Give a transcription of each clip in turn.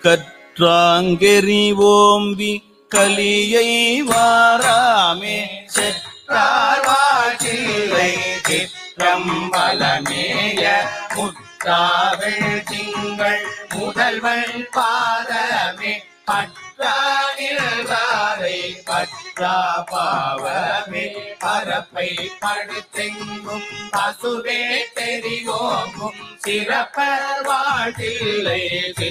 கற்றாங்கெறி ஓம்பி கலியை வாராமே செற்றார் வாழ்ச்சிலை சிற்றம்பலமேய முற்றாவள் திங்கள் முதல்வன் பாதமே பற்றா நிழலாரை பற்றா பாவமே பரப்பை படுத்தெங்கும் பசுவே தெரிவோங்கும் சிறப்பர் வாழ்த்தில்லை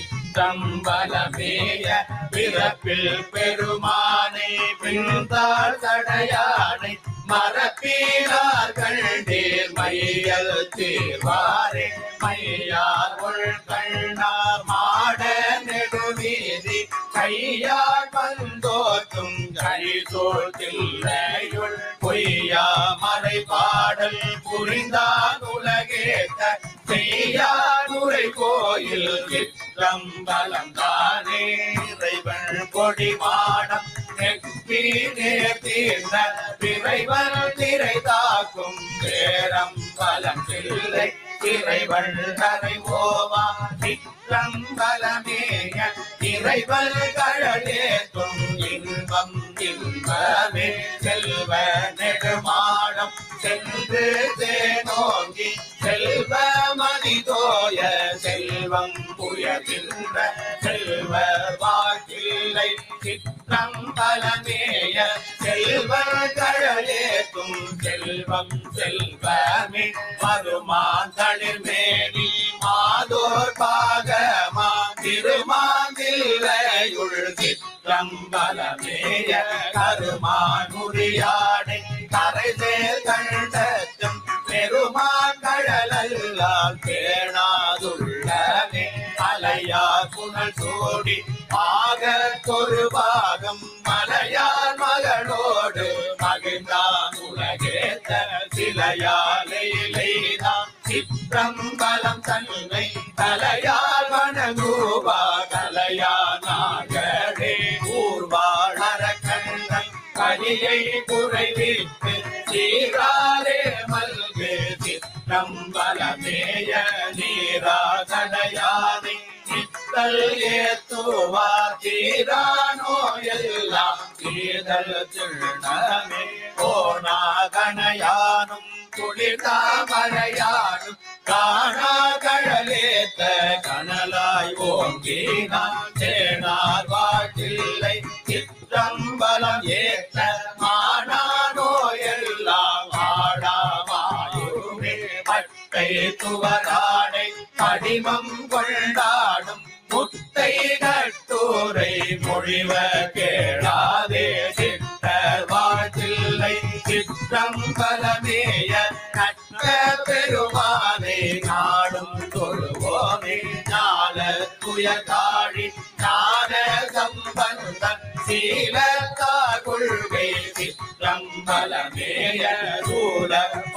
சிற்றம்பலமேய பிறப்பில் பெருமானை பின்தாள் தடையானை மரப்பீரார்கள் நேர் மையல் தீர்வாரே மையார் உள் கண்ணார் மாட நெடுவீதி கையார் வந்தோற்றும் கைசோள் தில்லையுள் பொய்யா மறை பாடல் புரிந்தான் உலகேத்த செய்யார் உரை கோயில் சிற்றம்பலம் தானே இறைவன் கொடிமாடம் நெக்பீனே தீர்ந்த விரைவன் திரை தாக்கும் பேரம் பலம் பிள்ளை இறைவன் கரை ஓவா சிற்றம்பலமேய இறைவன் கழலேற்றும் இன்பம் இன்பமே செல்வ நெடுமாடம் சென்று தேனோங்கி செல்வ மதிதோய செல்வம் புயகின்ற செல்வ வாக்கில்லை சிற்றம்பலமேய செல்வ கழலேற்றும் செல்வம் செல்வமே மருமாந்தளிர் மேனி மாதோர் பாகமா திருமாந்தில்லையுள் சிற்றம்பலமேய கருமானுரியாடை கரைசேல் கண்டத்தும் பெருமான் கடலல்லால் பேணாதுள்ளனே அலையா புனல் சோடி ஆக ஒரு பாகம் மலையார் மகளோடு மகிழ்ந்தான் உலகேத்த சிலையாலையிலைதான் சிற்றம்பலம் தன்னை தலையால் வணங்குவா கலையா நாகரே ஊர்வாழற கண்ணன் கனியை குறைவித்து சீராரே மல்கு சிற்றம்பலமேய நீராகடையானை சித்தல் ஏத்துவார் தீரானோ எல்லாம் தீதல் திருணமே ஓணாகணையானும் குளிர்தாமரையானும் காணா கடலேத்த கனலாய் ஓங்கினான் சேனார் வாட்டில்லை சிற்றம்பலம் ஏத்த மானானோ எல்லாம் ஆடாமாயுமே பட்டை துவராடை படிமம் கொண்டாடும் முத்தை நட்டூரை மொழிவ கேளாதே சித்தர் வாழ்த்தில்லை சிற்றம்பலமேய கட்ட பெருமானை நாடும் தொழுவோமே ஞான துயதாழி ஞான சம்பந்தன் சீலத்தா கொள்கை சிற்றம்பலமேய சூழ